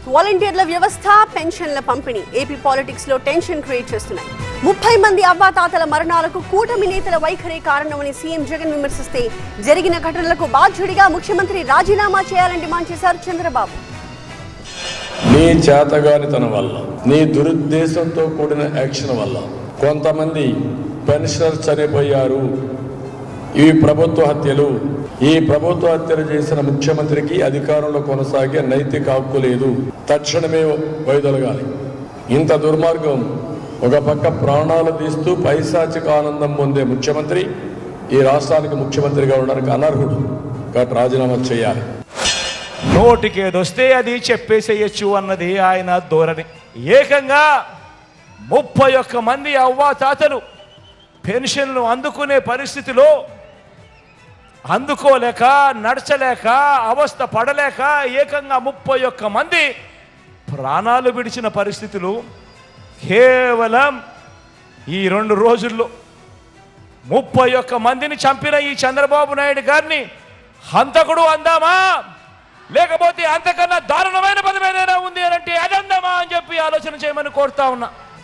వాలంటీర్ల వ్యవస్థ పెన్షన్ల పంపిణీ ఏపీ పాలిటిక్స్ లో టెన్షన్ క్రియేట్ చేస్తున్నాయి ముప్పై మంది అవ్వాతాతల మరణాలకు కూటమి నేతల వైఖరే కారణమని సీఎం జగన్ విమర్శిస్తే జరిగిన ఘటనలకు బాధ్యుడిగా ముఖ్యమంత్రి రాజీనామా చేయాలని డిమాండ్ చేశారు చంద్రబాబు నీ చేతగానితనం వల్ల నీ దురుద్దేశంతో కూడిన యాక్షన్ వల్ల కొంతమంది పెన్షనర్ చనిపోయారు ఇవి ప్రభుత్వ హత్యలు ఈ ప్రభుత్వ హత్యలు చేసిన ముఖ్యమంత్రికి అధికారంలో కొనసాగే నైతిక హక్కు లేదు తక్షణమే వైదొలగాలి ఇంత దుర్మార్గం ఒక పక్క ప్రాణాలు తీస్తూ పైశాచిక ఆనందం పొందే ముఖ్యమంత్రి ఈ రాష్ట్రానికి ముఖ్యమంత్రిగా ఉండడానికి అనర్హుడు కాబట్టి రాజీనామా చేయాలి నోటికి ఏదొస్తే అది చెప్పేసేయచ్చు అన్నది ఆయన ధోరణి ఏకంగా ముప్పై ఒక్క మంది అవ్వాతాతలు పెన్షన్లు అందుకునే పరిస్థితిలో అందుకోలేక నడచలేక అవస్థ పడలేక ఏకంగా ముప్పై ఒక్క మంది ప్రాణాలు విడిచిన పరిస్థితులు కేవలం ఈ రెండు రోజుల్లో ముప్పై ఒక్క మందిని చంపిన ఈ చంద్రబాబు నాయుడు గారిని హంతకుడు అందామా లేకపోతే అంతకన్నా దారుణమైన పదమేదైనా ఉంది అని అంటే అదందామా అని చెప్పి ఆలోచన చేయమని కోరుతా ఉన్నా